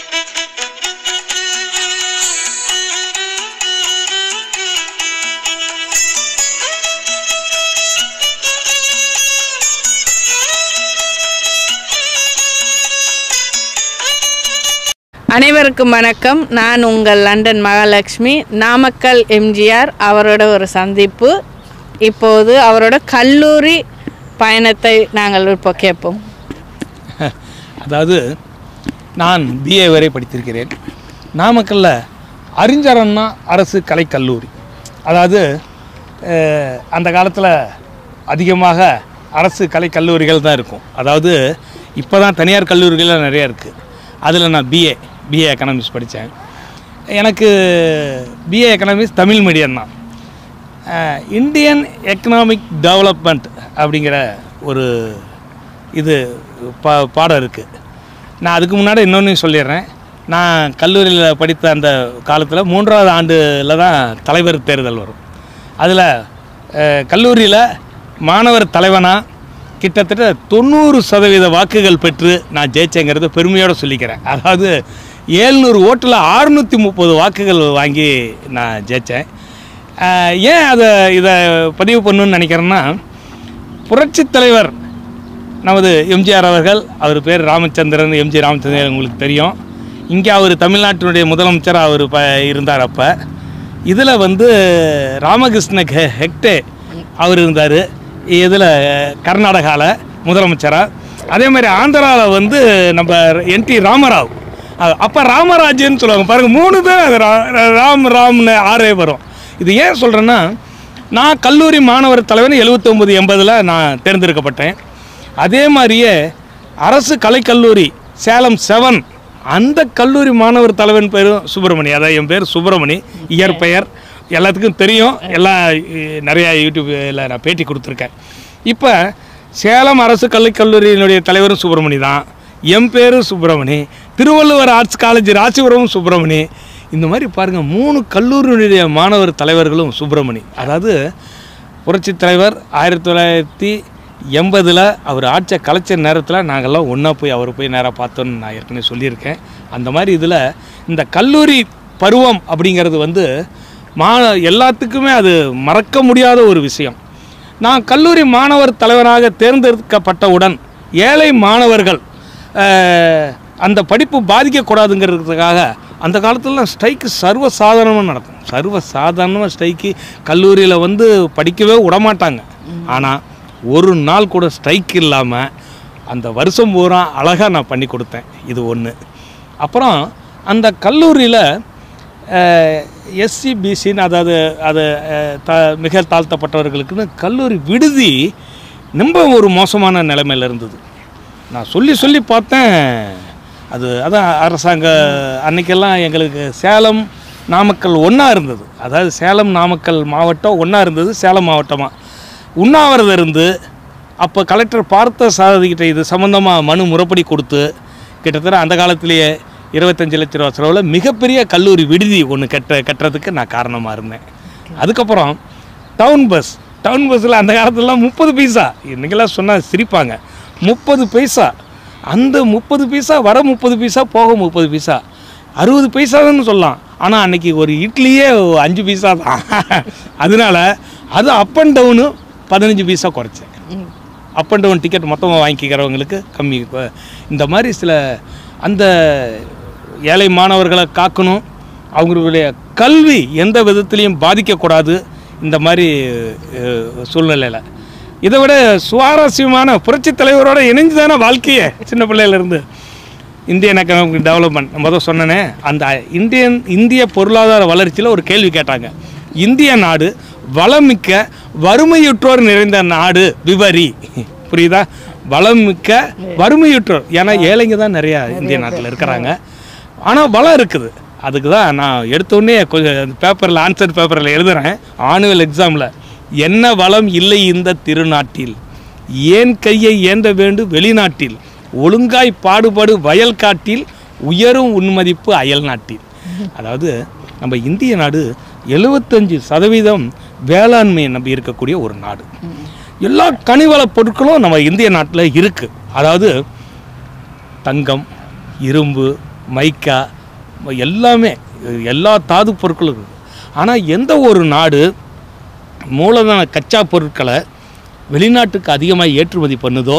அனைவருக்கும் வணக்கம் நான் உங்கள் லண்டன் மகாலட்சுமி நாமக்கல் எம்ஜிஆர் அவரோட ஒரு சந்திப்பு இப்போது அவரோட கல்லூரி பயணத்தை நாங்கள் இப்போ கேட்போம் அதாவது நான் பிஏ வரை படித்திருக்கிறேன் நாமக்கல்ல அறிஞர் அண்ணா அரசு கலைக்கல்லூரி அதாவது அஹ், அந்த காலத்தில் அதிகமாக அரசு கலைக்கல்லூரிகள் தான் இருக்கும் அதாவது இப்போ தான் தனியார் கல்லூரிகள் நிறைய இருக்குது அதில் நான் பிஏ பிஏ எக்கனாமிக்ஸ் படித்தேன் எனக்கு பிஏ எக்கனாமிக்ஸ் தமிழ் மீடியம் தான் இந்தியன் எக்கனாமிக் டெவலப்மெண்ட் அப்படிங்கிற ஒரு இது பா பாடம் இருக்குது நான் அதுக்கு முன்னாடி இன்னொன்று சொல்லிடுறேன் நான் கல்லூரியில் படித்த அந்த காலத்தில் மூன்றாவது ஆண்டில் தான் தலைவர் தேர்தல் வரும் அதில் கல்லூரியில் மாணவர் தலைவனாக கிட்டத்தட்ட தொண்ணூறு சதவீத வாக்குகள் பெற்று நான் ஜெயிச்சேங்கிறத பெருமையோடு சொல்லிக்கிறேன் அதாவது ஏழ்நூறு ஓட்டில் அறுநூற்றி முப்பது வாக்குகள் வாங்கி நான் ஜெயித்தேன் அஹ் ஏன் அதை இதை பதிவு பண்ணணும்னு நினைக்கிறேன்னா புரட்சித் தலைவர் நமது எம்ஜிஆர் அவர்கள் அவர் பேர் ராமச்சந்திரன் எம்ஜி ராமச்சந்திரன் உங்களுக்கு தெரியும் இங்கே அவர் தமிழ்நாட்டினுடைய முதலமைச்சர் அவர் ப இருந்தார் அப்போ இதில் வந்து ராமகிருஷ்ண ஹெ ஹெக்டே அவர் இருந்தார் இதில் கர்நாடகாவில் முதலமைச்சராக அதே மாதிரி ஆந்திராவில் வந்து நம்ம என் டி ராமராவ் அப்போ ராமராஜ்யன்னு சொல்லுவாங்க பாருங்கள் மூணு பேர் அது ரா- ராம் ராம்னு ஆறே வரும் இது ஏன் சொல்கிறேன்னா நான் கல்லூரி மாணவர் தலைவர் எழுபத்தொம்பது எண்பதில் நான் தேர்ந்தெடுக்கப்பட்டேன் அதே மாதிரியே அரசு கலைக்கல்லூரி சேலம் செவன் அந்த கல்லூரி மாணவர் தலைவன் பேரும் சுப்பிரமணி அதான் என் பேர் சுப்பிரமணி இயற்பெயர் எல்லாத்துக்கும் தெரியும் எல்லாம் இ- நிறையா யூடியூப்பில் நான் பேட்டி கொடுத்துருக்கேன் இப்போ சேலம் அரசு கலைக்கல்லூரியினுடைய தலைவரும் சுப்பிரமணி தான் என் பேரும் சுப்பிரமணி திருவள்ளுவர் ஆர்ட்ஸ் காலேஜ் ராசிபுரமும் சுப்பிரமணி இந்த மாதிரி பாருங்கள் மூணு கல்லூரியினுடைய மாணவர் தலைவர்களும் சுப்பிரமணி அதாவது புரட்சித் தலைவர் ஆயிரத்தி தொள்ளாயிரத்தி எண்பதில் அவர் ஆட்சியை கலைச்ச நேரத்தில் நாங்கள்லாம் ஒன்றா போய் அவரை போய் நேராக பார்த்தோன்னு நான் ஏற்கனவே சொல்லியிருக்கேன் அந்த மாதிரி இதில் இந்த கல்லூரி பருவம் அப்படிங்கிறது வந்து மா எல்லாத்துக்குமே அது மறக்க முடியாத ஒரு விஷயம் நான் கல்லூரி மாணவர் தலைவராக தேர்ந்தெடுக்கப்பட்டவுடன் ஏழை மாணவர்கள் அஹ், அந்த படிப்பு பாதிக்கக்கூடாதுங்கிறதுக்காக அந்த காலத்துலலாம் ஸ்ட்ரைக்கு சர்வ சாதாரணமாக நடக்கும் சர்வ சாதாரணமாக ஸ்ட்ரைக்கு கல்லூரியில் வந்து படிக்கவே விடமாட்டாங்க ஆனால் ஒரு நாள் கூட ஸ்ட்ரைக் இல்லாமல் அந்த வருஷம் பூரா அழகாக நான் பண்ணி கொடுத்தேன் இது ஒன்று அப்புறம் அந்த கல்லூரியில் எஸ்சி பிசின்னு அதாவது அது அஹ், த மிக தாழ்த்தப்பட்டவர்களுக்குன்னு கல்லூரி விடுதி ரொம்ப ஒரு மோசமான நிலைமையில் இருந்தது நான் சொல்லி சொல்லி பார்த்தேன் அது அதான் அரசாங்க அன்னைக்கெல்லாம் எங்களுக்கு சேலம் நாமக்கல் ஒன்றா இருந்தது அதாவது சேலம் நாமக்கல் மாவட்டம் ஒன்றா இருந்தது சேலம் மாவட்டமாக உண்ணாவிரதம் இருந்து அப்போ கலெக்டர் பார்த்த சாரதிக்கிட்ட இது சம்மந்தமாக மனு முறைப்படி கொடுத்து கிட்டத்தட்ட அந்த காலத்திலேயே இருபத்தஞ்சு லட்ச ரூபா செலவில் மிகப்பெரிய கல்லூரி விடுதி ஒன்று கட்ட கட்டுறதுக்கு நான் காரணமாக இருந்தேன் அதுக்கப்புறம் டவுன் பஸ் டவுன் பஸ்ஸில் அந்த காலத்துலலாம் முப்பது பைசா இன்றைக்கெல்லாம் சொன்னால் சிரிப்பாங்க முப்பது பைசா அந்த முப்பது பைசா வர முப்பது பைசா போக முப்பது பைசா அறுபது பைசான்னு சொல்லலாம் ஆனால் அன்னைக்கு ஒரு இட்லியே அஞ்சு பைசா தான் அதனால அது அப் அண்ட் டவுனு பதினஞ்சு பைசா குறைச்சேன் அப் அண்ட் டவுன் டிக்கெட் மொத்தமாக வாங்கிக்கிறவங்களுக்கு கம்மி கொ- இந்த மாதிரி சில அந்த ஏழை மாணவர்களை காக்கணும் அவங்களுடைய கல்வி எந்த விதத்துலேயும் பாதிக்கக்கூடாது இந்த மாதிரி சூழ்நிலையில் இதை விட சுவாரஸ்யமான புரட்சித் தலைவரோட இணைஞ்சு தானே வாழ்க்கையே சின்ன பிள்ளையிலேருந்து இந்தியன் எக்கனாமிக் டெவலப்மெண்ட் முதல் சொன்னனே அந்த இந்தியன் இந்திய பொருளாதார வளர்ச்சியில் ஒரு கேள்வி கேட்டாங்க இந்திய நாடு வளமிக்க வறுமையுற்றோர் நிறைந்த நாடு விவரி புரியுதா வளமிக்க வறுமையுற்றோர் ஏன்னா ஏழைங்க தான் நிறையா இந்திய நாட்டில் இருக்கிறாங்க ஆனால் வளம் இருக்குது அதுக்கு தான் நான் எடுத்தோடனே கொஞ்சம் பேப்பரில் ஆன்சர் பேப்பரில் எழுதுகிறேன் ஆனுவல் எக்ஸாமில் என்ன வளம் இல்லை இந்த திருநாட்டில் ஏன் கையை ஏந்த வேண்டு வெளிநாட்டில் ஒழுங்காய் பாடுபடு வயல் காட்டில் உயரும் உன்மதிப்பு அயல் நாட்டில் அதாவது நம்ம இந்திய நாடு எழுபத்தஞ்சு சதவீதம் வேளாண்மையை நம்பி இருக்கக்கூடிய ஒரு நாடு எல்லா கனிவள பொருட்களும் நம்ம இந்திய நாட்டில் இருக்குது அதாவது தங்கம் இரும்பு மைக்கா எல்லாமே எல்லா தாது பொருட்களும் இருக்குது ஆனால் எந்த ஒரு நாடு மூலதன கச்சா பொருட்களை வெளிநாட்டுக்கு அதிகமாக ஏற்றுமதி பண்ணுதோ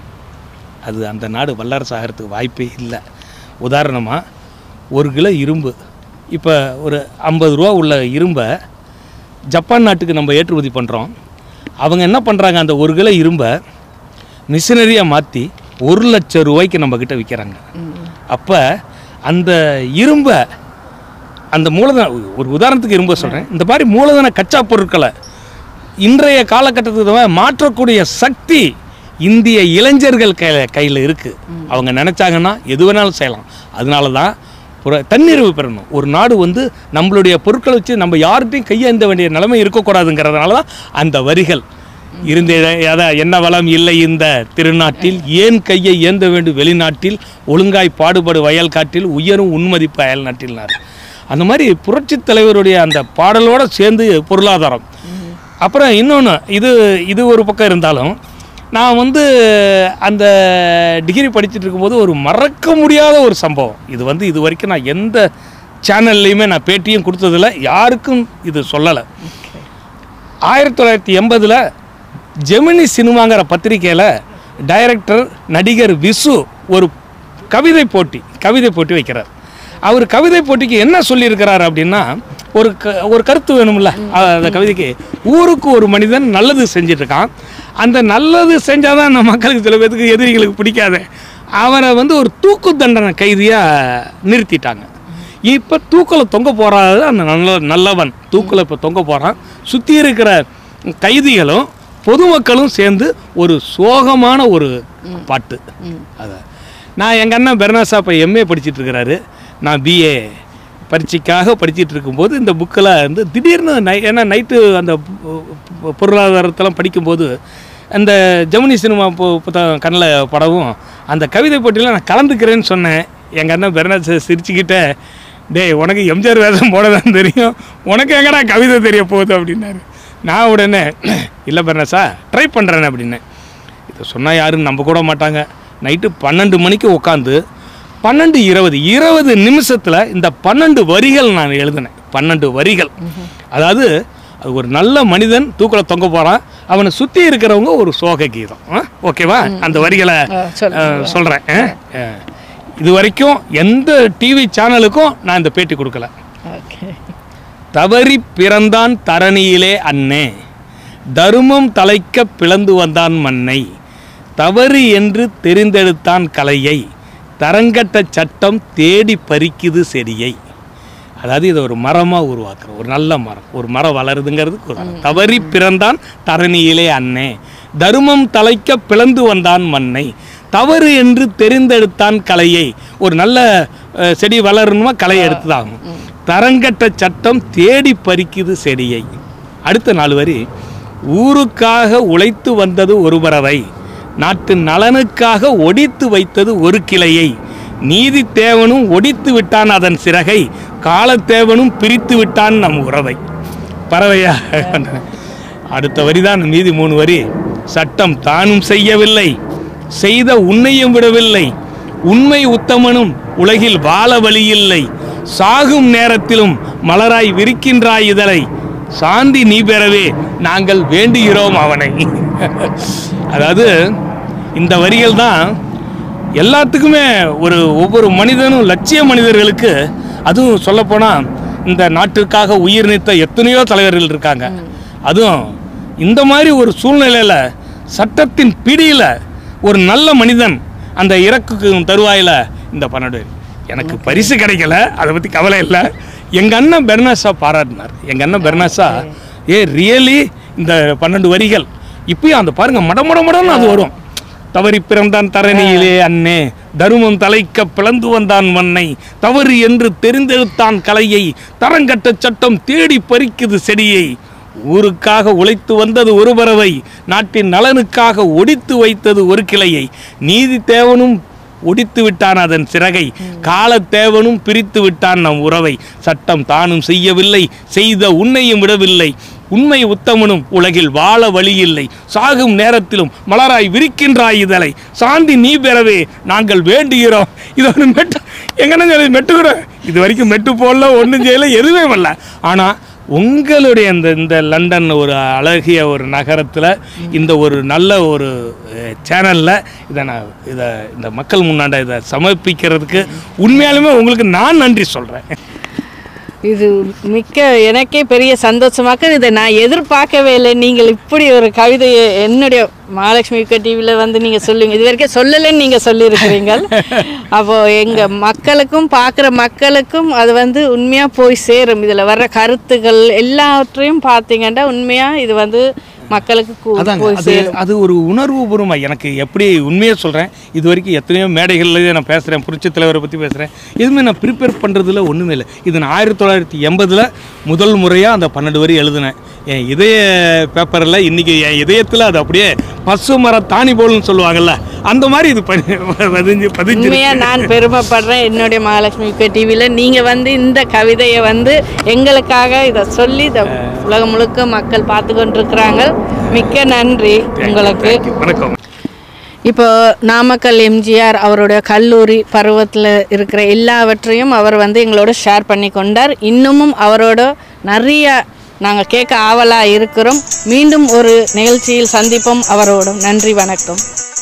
அது அந்த நாடு வல்லரசு ஆகிறதுக்கு வாய்ப்பே இல்லை உதாரணமாக ஒரு கிலோ இரும்பு இப்போ ஒரு ஐம்பது ரூபா உள்ள இரும்பை ஜப்பான் நாட்டுக்கு நம்ம ஏற்றுமதி பண்ணுறோம் அவங்க என்ன பண்ணுறாங்க அந்த ஒரு கிலோ இரும்பை மிஷினரியாக மாற்றி ஒரு லட்சம் ரூபாய்க்கு நம்மக்கிட்ட விற்கிறாங்க அப்போ அந்த இரும்பை அந்த மூலதன ஒரு உதாரணத்துக்கு இரும்ப சொல்கிறேன் இந்த மாதிரி மூலதன கச்சா பொருட்களை இன்றைய காலகட்டத்துக்கு தகுந்த மாதிரி மாற்றக்கூடிய சக்தி இந்திய இளைஞர்கள் கையில் கையில் இருக்குது அவங்க நினச்சாங்கன்னா எது வேணாலும் செய்யலாம் அதனால தான் ஒரு தன்னிறைவு பெறணும் ஒரு நாடு வந்து நம்மளுடைய பொருட்களை வச்சு நம்ம யார்கிட்டையும் கையேந்த வேண்டிய நிலைமை இருக்கக்கூடாதுங்கிறதுனால தான் அந்த வரிகள் இருந்த அதான் என்ன வளம் இல்லை இந்த திருநாட்டில் ஏன் கையை ஏந்த வேண்டும் வெளிநாட்டில் ஒழுங்காய் பாடுபடு வயல் காட்டில் உயரும் உண்மதிப்பு அயல் நாட்டில்னார் அந்த மாதிரி புரட்சித் தலைவருடைய அந்த பாடலோட சேர்ந்து பொருளாதாரம் அப்புறம் இன்னொன்று இது இது ஒரு பக்கம் இருந்தாலும் நான் வந்து அந்த டிகிரி படிச்சுட்டு இருக்கும்போது ஒரு மறக்க முடியாத ஒரு சம்பவம் இது வந்து இது வரைக்கும் நான் எந்த சேனல்லையுமே நான் பேட்டியும் கொடுத்ததில்ல யாருக்கும் இது சொல்லலை ஆயிரத்தி தொள்ளாயிரத்தி எண்பதில் ஜெமினி சினிமாங்கிற பத்திரிக்கையில் டைரக்டர் நடிகர் விசு ஒரு கவிதை போட்டி கவிதை போட்டி வைக்கிறார் அவர் கவிதை போட்டிக்கு என்ன சொல்லியிருக்கிறார் அப்படின்னா ஒரு க ஒரு கருத்து வேணும்ல அ- அந்த கவிதைக்கு ஊருக்கு ஒரு மனிதன் நல்லது செஞ்சுட்டு இருக்கான் அந்த நல்லது செஞ்சால் தான் நம்ம மக்களுக்கு சில பேருக்கு எதிரிகளுக்கு பிடிக்காது அவரை வந்து ஒரு தூக்கு தண்டனை கைதியாக நிறுத்திட்டாங்க இப்போ தூக்கில் தொங்க போகிறாரு அந்த நல்ல நல்லவன் தூக்கில் இப்போ தொங்க போகிறான் சுற்றி இருக்கிற கைதிகளும் பொதுமக்களும் சேர்ந்து ஒரு சோகமான ஒரு பாட்டு அதை நான் எங்கள் அண்ணன் பெர்னாசா இப்போ எம்ஏ படிச்சிட்டு இருக்கிறாரு நான் பிஏ பரீட்சைக்காக படிச்சிட்டு இருக்கும்போது இந்த புக்கில் வந்து திடீர்னு நை ஏன்னா நைட்டு அந்த பொ- பொ- பொருளாதாரத்தெல்லாம் படிக்கும்போது அந்த ஜெமினி சினிமா பு புத்தகம் கண்ணில் படவும் அந்த கவிதை போட்டியில் நான் கலந்துக்கிறேன்னு சொன்னேன் எங்கள் அண்ணன் பெர்னாஸ் சிரிச்சுக்கிட்டே டேய் உனக்கு எம்ஜிஆர் வேஷம் போடதான் தெரியும் உனக்கு எங்கடா கவிதை தெரிய போகுது அப்படின்னாரு நான் உடனே இல்லை பெர்னாஸா ட்ரை பண்ணுறேன் அப்படின்னேன் இதை சொன்னால் யாரும் நம்ப கூட மாட்டாங்க நைட்டு பன்னெண்டு மணிக்கு உட்காந்து பன்னெண்டு இருபது இருபது நிமிஷத்தில் இந்த பன்னெண்டு வரிகள் நான் எழுதினேன் பன்னெண்டு வரிகள் அதாவது அது ஒரு நல்ல மனிதன் தூக்கில் தொங்க போகிறான் அவனை சுற்றி இருக்கிறவங்க ஒரு சோக கீதம் ஆ? ஓகேவா அந்த வரிகளை ஆ, சொல்லுங்க. சொல்கிறேன் இது வரைக்கும் எந்த டிவி சேனலுக்கும் நான் இந்த பேட்டி கொடுக்கல ஓகே தவறி பிறந்தான் தரணியிலே அன்னே தருமம் தலைக்க பிளந்து வந்தான் மண்ணை தவறு என்று தெரிந்தெடுத்தான் கலையை தரங்கட்ட சட்டம் தேடி பறிக்குது செடியை அதாவது இதை ஒரு மரமாக உருவாக்குறோம் ஒரு நல்ல மரம் ஒரு மரம் வளருதுங்கிறதுக்கு ஒரு மரம். தவறி பிறந்தான் தரணியிலே அன்னே தருமம் தலைக்க பிளந்து வந்தான் மண்ணை தவறு என்று தெரிந்தெடுத்தான் கலையை ஒரு நல்ல அஹ், செடி வளரணுமா கலையை எடுத்துதாகும் தரங்கட்ட சட்டம் தேடி பறிக்குது செடியை அடுத்த நாலு வரி ஊருக்காக உழைத்து வந்தது ஒரு பறவை நாட்டு நலனுக்காக ஒடித்து வைத்தது ஒரு கிளையை நீதி தேவனும் ஒடித்து விட்டான் அதன் சிறகை காலத்தேவனும் பிரித்து விட்டான் நம் உறவை பறவையா அடுத்த வரிதான் மீதி மூணு வரி சட்டம் தானும் செய்யவில்லை செய்த உன்னையும் விடவில்லை உண்மை உத்தமனும் உலகில் வாழ வழியில்லை சாகும் நேரத்திலும் மலராய் விரிக்கின்றாய் இதழை சாந்தி நீ பெறவே நாங்கள் வேண்டுகிறோம் அவனை அதாவது இந்த வரிகள் தான் எல்லாத்துக்குமே ஒரு ஒவ்வொரு மனிதனும் லட்சிய மனிதர்களுக்கு அதுவும் சொல்லப்போனால் இந்த நாட்டிற்காக உயிர் நீத்த எத்தனையோ தலைவர்கள் இருக்காங்க அதுவும் இந்த மாதிரி ஒரு சூழ்நிலையில் சட்டத்தின் பிடியில் ஒரு நல்ல மனிதன் அந்த இறக்குக்கு தருவாயில் இந்த பன்னெண்டு எனக்கு பரிசு கிடைக்கல அதை பற்றி கவலை இல்லை எங்கள் அண்ணன் பெர்னாஸா பாராட்டினார் எங்கள் அண்ணன் பெர்னாஸா ஏ ரியலி இந்த பன்னெண்டு வரிகள் இப்பயும் அந்த பாருங்க மட மட மடன்னு அது வரும் தவறி பிறந்தான் தரணியிலே அண்ணே தருமம் தலைக்க பிளந்து வந்தான் மண்ணை தவறு என்று தெரிந்தெடுத்தான் கலையை தரங்கட்ட சட்டம் தேடி பறிக்குது செடியை ஊருக்காக உழைத்து வந்தது ஒரு பறவை நாட்டின் நலனுக்காக ஒடித்து வைத்தது ஒரு கிளையை நீதி தேவனும் ஒடித்து விட்டான் அதன் சிறகை காலத்தேவனும் பிரித்து விட்டான் நம் உறவை சட்டம் தானும் செய்யவில்லை செய்த உன்னையும் விடவில்லை உண்மை உத்தமனும் உலகில் வாழ வழியில்லை சாகும் நேரத்திலும் மலராய் விரிக்கின்றாய் இதழை சாந்தி நீ பெறவே நாங்கள் வேண்டுகிறோம் இது ஒரு மெட்டு எங்கன்னா சொல்லி மெட்டு கூட இது வரைக்கும் மெட்டு போடல ஒன்றும் செய்யல எதுவுமே வரல ஆனால் உங்களுடைய இந்த இந்த லண்டன் ஒரு அழகிய ஒரு நகரத்தில் இந்த ஒரு நல்ல ஒரு சேனலில் இதை நான் இதை இந்த மக்கள் முன்னாண்ட இதை சமர்ப்பிக்கிறதுக்கு உண்மையாலுமே உங்களுக்கு நான் நன்றி சொல்கிறேன் இது மிக்க எனக்கே பெரிய சந்தோஷமாக்க இதை நான் எதிர்பார்க்கவே இல்லை நீங்கள் இப்படி ஒரு கவிதையை என்னுடைய மகாலட்சுமி யுக்க டிவியில் வந்து நீங்கள் சொல்லுவீங்க இது வரைக்கும் சொல்லலைன்னு நீங்கள் சொல்லியிருக்கிறீங்க அப்போது எங்கள் மக்களுக்கும் பார்க்குற மக்களுக்கும் அது வந்து உண்மையாக போய் சேரும் இதில் வர்ற கருத்துக்கள் எல்லாவற்றையும் பார்த்தீங்கன்னா உண்மையாக இது வந்து மக்களுக்கு கு- அதாங்க போய் அது அது ஒரு உணர்வு பூர்வமாக எனக்கு எப்படி உண்மையை சொல்கிறேன் இது வரைக்கும் எத்தனையோ மேடைகளில் நான் பேசுகிறேன் புரட்சி தலைவரை பற்றி பேசுகிறேன் எதுவுமே நான் ப்ரிப்பேர் பண்ணுறதுல ஒன்றுமே இல்லை இது நான் ஆயிரத்தி தொள்ளாயிரத்தி எண்பதில் முதல் முறையாக அந்த பன்னெண்டு வரி எழுதினேன் என் இதய பேப்பரில் இன்றைக்கி என் இதயத்தில் அது அப்படியே பசு மர தாணி போல்னு சொல்லுவாங்கல்ல அந்த மாதிரி இது பதி- பதிஞ்சு பதிஞ்சு உண்மையாக நான் பெருமைப்படுறேன் என்னுடைய மகாலட்சுமி யுக்க டிவியில் நீங்கள் வந்து இந்த கவிதையை வந்து எங்களுக்காக இதை சொல்லி இதை உலகம் முழுக்க மக்கள் பார்த்து கொண்டிருக்கிறாங்க மிக்க நன்றி உங்களுக்கு வணக்கம் இப்போ நாமக்கல் எம்ஜிஆர் அவருடைய கல்லூரி பருவத்தில் இருக்கிற எல்லாவற்றையும் அவர் வந்து எங்களோட ஷேர் பண்ணி கொண்டார் இன்னமும் அவரோட நிறைய நாங்கள் கேட்க ஆவலாக இருக்கிறோம் மீண்டும் ஒரு நிகழ்ச்சியில் சந்திப்போம் அவரோட நன்றி வணக்கம்